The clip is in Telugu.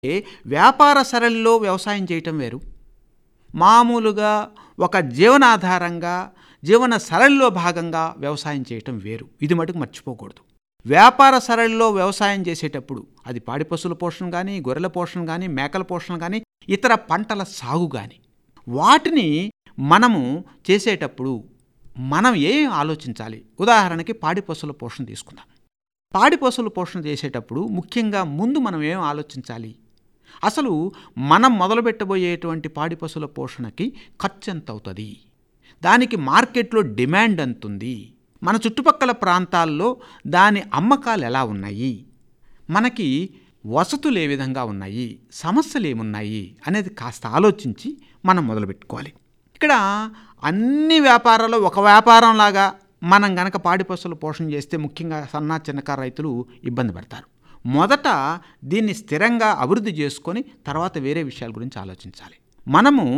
వ్యాపార సరళిలో వ్యవసాయం చేయటం వేరు మామూలుగా ఒక జీవనాధారంగా జీవన సరళిలో భాగంగా వ్యవసాయం చేయటం వేరు ఇది మటుకు మర్చిపోకూడదు వ్యాపార సరళిలో వ్యవసాయం చేసేటప్పుడు అది పాడి పశువుల పోషణ కానీ గొర్రెల పోషణ కానీ మేకల పోషణ కానీ ఇతర పంటల సాగు కానీ వాటిని మనము చేసేటప్పుడు మనం ఏం ఆలోచించాలి ఉదాహరణకి పాడి పశువుల పోషణ తీసుకుందాం పాడి పశువుల పోషణ చేసేటప్పుడు ముఖ్యంగా ముందు మనం ఏం ఆలోచించాలి అసలు మనం మొదలుపెట్టబోయేటువంటి పాడి పశువుల పోషణకి ఖర్చు ఎంత అవుతుంది దానికి మార్కెట్లో డిమాండ్ ఎంత ఉంది మన చుట్టుపక్కల ప్రాంతాల్లో దాని అమ్మకాలు ఎలా ఉన్నాయి మనకి వసతులు ఏ విధంగా ఉన్నాయి సమస్యలు ఏమున్నాయి అనేది కాస్త ఆలోచించి మనం మొదలుపెట్టుకోవాలి ఇక్కడ అన్ని వ్యాపారాల్లో ఒక వ్యాపారంలాగా మనం గనక పాడి పశువుల పోషణ చేస్తే ముఖ్యంగా సన్న చిన్నకారు రైతులు ఇబ్బంది పడతారు మొదట దీన్ని స్థిరంగా అభివృద్ధి చేసుకొని తర్వాత వేరే విషయాల గురించి ఆలోచించాలి మనము